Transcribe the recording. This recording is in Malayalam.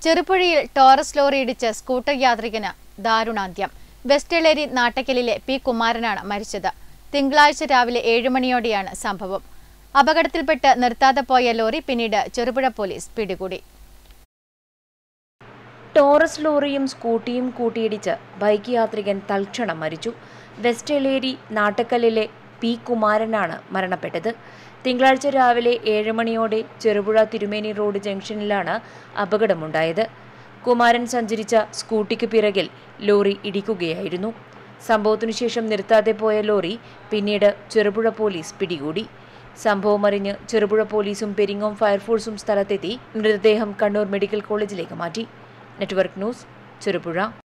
ചെറുപുഴയിൽ ടോറസ് ലോറി ഇടിച്ച് സ്കൂട്ടർ യാത്രികന് ദാരുണാന്ത്യം വെസ്റ്റേളേരി നാട്ടക്കലിലെ പി കുമാരനാണ് മരിച്ചത് തിങ്കളാഴ്ച രാവിലെ ഏഴുമണിയോടെയാണ് സംഭവം അപകടത്തിൽപ്പെട്ട് നിർത്താതെ പോയ ലോറി പിന്നീട് ചെറുപുഴ പോലീസ് പിടികൂടി ടോറസ് ലോറിയും സ്കൂട്ടിയും കൂട്ടിയിടിച്ച് ബൈക്ക് യാത്രികൻ തൽക്ഷണം മരിച്ചു വെസ്റ്റേലേരി നാട്ടക്കല്ലിലെ പി കുമാരനാണ് മരണപ്പെട്ടത് തിങ്കളാഴ്ച രാവിലെ ഏഴ് മണിയോടെ ചെറുപുഴ തിരുമേനി റോഡ് ജംഗ്ഷനിലാണ് അപകടമുണ്ടായത് കുമാരൻ സഞ്ചരിച്ച സ്കൂട്ടിക്ക് പിറകിൽ ലോറി ഇടിക്കുകയായിരുന്നു സംഭവത്തിനുശേഷം നിർത്താതെ പോയ ലോറി പിന്നീട് ചെറുപുഴ പോലീസ് പിടികൂടി സംഭവമറിഞ്ഞ് ചെറുപുഴ പോലീസും പെരിങ്ങോം ഫയർഫോഴ്സും സ്ഥലത്തെത്തി മൃതദേഹം കണ്ണൂർ മെഡിക്കൽ കോളേജിലേക്ക് മാറ്റി നെറ്റ്വർക്ക് ന്യൂസ് ചെറുപുഴ